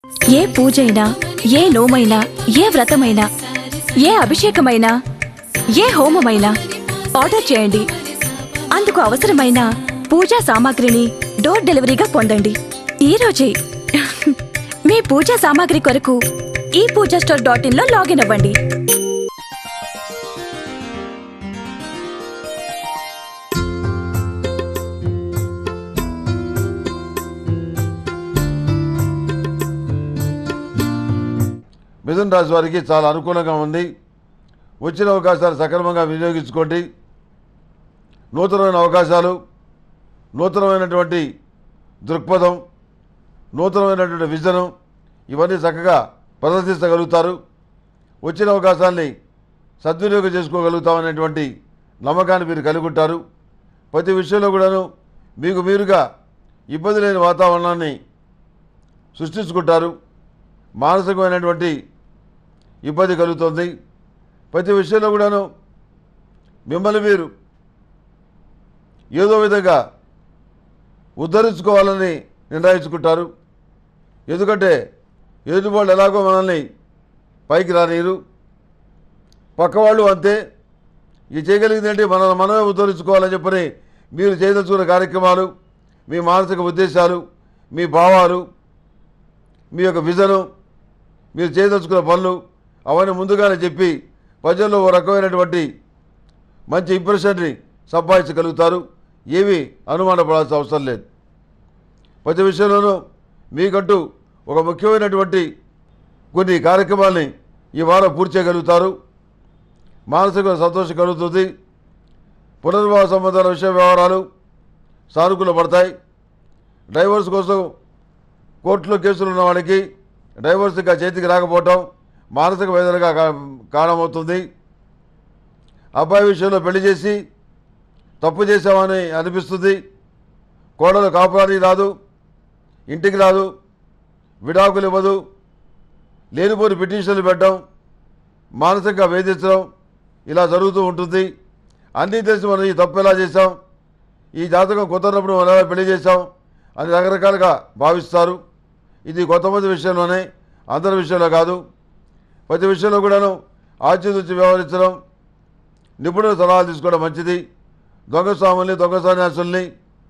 ఏ పూజైనా ఏ నోమైనా ఏ వ్రతమైనా ఏ అభిషేకమైనా ఏ హోమమైనా ఆర్డర్ చేయండి అందుకు అవసరమైన పూజా సామాగ్రిని డోర్ డెలివరీగా పొందండి ఈ రోజే మీ పూజా సామాగ్రి కొరకు ఈ పూజా స్టోర్ డాట్ ఇన్ లో లాగిన్ అవ్వండి మిథున్ రాశి వారికి చాలా అనుకూలంగా ఉంది వచ్చిన అవకాశాలు సక్రమంగా వినియోగించుకోండి నూతనమైన అవకాశాలు నూతనమైనటువంటి దృక్పథం నూతనమైనటువంటి విజనం ఇవన్నీ చక్కగా ప్రదర్శించగలుగుతారు వచ్చిన అవకాశాన్ని సద్వినియోగం చేసుకోగలుగుతామనేటువంటి నమ్మకాన్ని మీరు కలిగి ఉంటారు ప్రతి విషయంలో కూడాను మీకు మీరుగా ఇబ్బంది లేని వాతావరణాన్ని సృష్టించుకుంటారు మానసికమైనటువంటి ఇబ్బంది కలుగుతుంది ప్రతి విషయంలో కూడాను మిమ్మల్ని మీరు ఏదో విధంగా ఉద్ధరించుకోవాలని నిర్ణయించుకుంటారు ఎందుకంటే ఎదుటి వాళ్ళు ఎలాగో మనల్ని పైకి రానీరు పక్కవాళ్ళు అంతే ఇది చేయగలిగిందంటే మనల్ని మనమే ఉద్ధరించుకోవాలని చెప్పని మీరు చేయదలుచుకున్న కార్యక్రమాలు మీ మానసిక ఉద్దేశాలు మీ భావాలు మీ యొక్క విజను మీరు చేయదలుచుకున్న పనులు అవన్నీ ముందుగానే చెప్పి ప్రజల్లో ఓ రకమైనటువంటి మంచి ఇంప్రెషన్ని సంపాదించగలుగుతారు ఏమీ అనుమానపడాల్సిన అవసరం లేదు ప్రతి విషయంలోనూ మీకంటూ ఒక ముఖ్యమైనటువంటి కొన్ని కార్యక్రమాల్ని ఈ వారం పూర్తి చేయగలుగుతారు మానసిక సంతోషం కలుగుతుంది పునర్వివాహ సంబంధాల విషయ వ్యవహారాలు సానుకూల పడతాయి డైవర్స్ కోసం కోర్టులో కేసులు ఉన్న వాళ్ళకి డైవర్స్ ఇంకా చేతికి రాకపోవటం మానసిక వేదనగా కా- కారణమవుతుంది అబ్బాయి విషయంలో పెళ్లి చేసి తప్పు చేశామని అనిపిస్తుంది కోడలు కాపురానికి రాదు ఇంటికి రాదు విడాకులు ఇవ్వదు లేనిపోని పిటిషన్లు పెట్టడం మానసికంగా వేధించడం ఇలా జరుగుతూ ఉంటుంది అన్నీ తెలిసి మనం ఈ తప్పు ఎలా చేశాం ఈ జాతకం కుదరినప్పుడు మనం ఎలా పెళ్లి చేశాం అని రకరకాలుగా భావిస్తారు ఇది కొంతమంది విషయంలోనే అందరి విషయంలో కాదు ప్రతి విషయంలో కూడాను ఆచితూచి వ్యవహరించడం నిపుణుల సలహాలు తీసుకోవడం మంచిది దొంగ స్వాముల్ని దొంగ సన్యాసుల్ని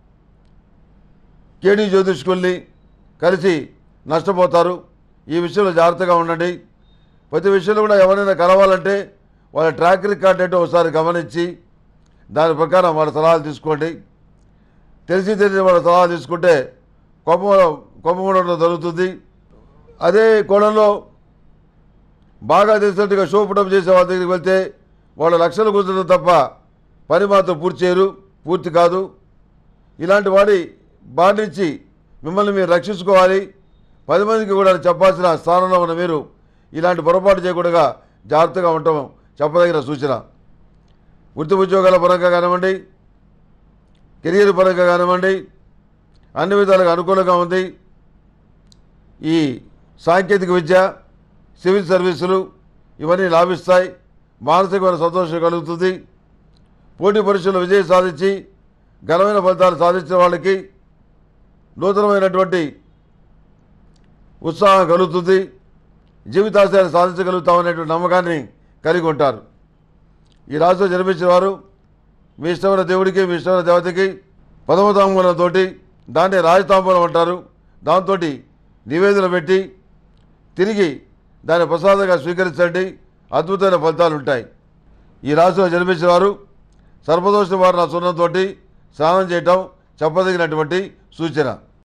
కేడీ జ్యోతిష్కుల్ని కలిసి నష్టపోతారు ఈ విషయంలో జాగ్రత్తగా ఉండండి ప్రతి విషయంలో కూడా ఎవరైనా కలవాలంటే వాళ్ళ ట్రాక్ రికార్డ్ ఏంటో ఒకసారి గమనించి దాని ప్రకారం వాళ్ళ సలహాలు తీసుకోండి తెలిసి తెలిసి వాళ్ళ సలహాలు తీసుకుంటే కొమ్మ కొమ్మగూడలో జరుగుతుంది అదే కోణంలో బాగా తెలిసినట్టుగా షో పుటప్ చేసే వాళ్ళ దగ్గరికి వెళ్తే వాళ్ళ లక్షలు కూర్చడం తప్ప పని మాత్రం పూర్తి చేయరు పూర్తి కాదు ఇలాంటి వాడి బారి నుంచి మిమ్మల్ని మీరు రక్షించుకోవాలి పది మందికి కూడా చెప్పాల్సిన స్థానంలో ఉన్న మీరు ఇలాంటి పొరపాటు చేయకుండా జాగ్రత్తగా ఉండటం చెప్పదగిన సూచన వృత్తి ఉద్యోగాల పరంగా కానివ్వండి కెరీర్ పరంగా కానివ్వండి అన్ని విధాలుగా అనుకూలంగా ఉంది ఈ సాంకేతిక విద్య సివిల్ సర్వీసులు ఇవన్నీ లాభిస్తాయి మానసికమైన సంతోషం కలుగుతుంది పోటీ పరీక్షల్లో విజయం సాధించి ఘనమైన ఫలితాలు సాధించిన వాళ్ళకి నూతనమైనటువంటి ఉత్సాహం కలుగుతుంది జీవితాశయాన్ని సాధించగలుగుతామనేటువంటి నమ్మకాన్ని కలిగి ఉంటారు ఈ రాశిలో జన్మించిన వారు మీ ఇష్టమైన దేవుడికి మీ ఇష్టమైన దేవతకి పదమ తాంబూలంతో దాన్ని రాజతాంబూలం అంటారు దాంతో నివేదన పెట్టి తిరిగి దాన్ని ప్రసాదంగా స్వీకరించండి అద్భుతమైన ఫలితాలు ఉంటాయి ఈ రాశిలో జన్మించిన వారు సర్పదోష వారిన సున్నంతో స్నానం చేయటం చెప్పదగినటువంటి సూచన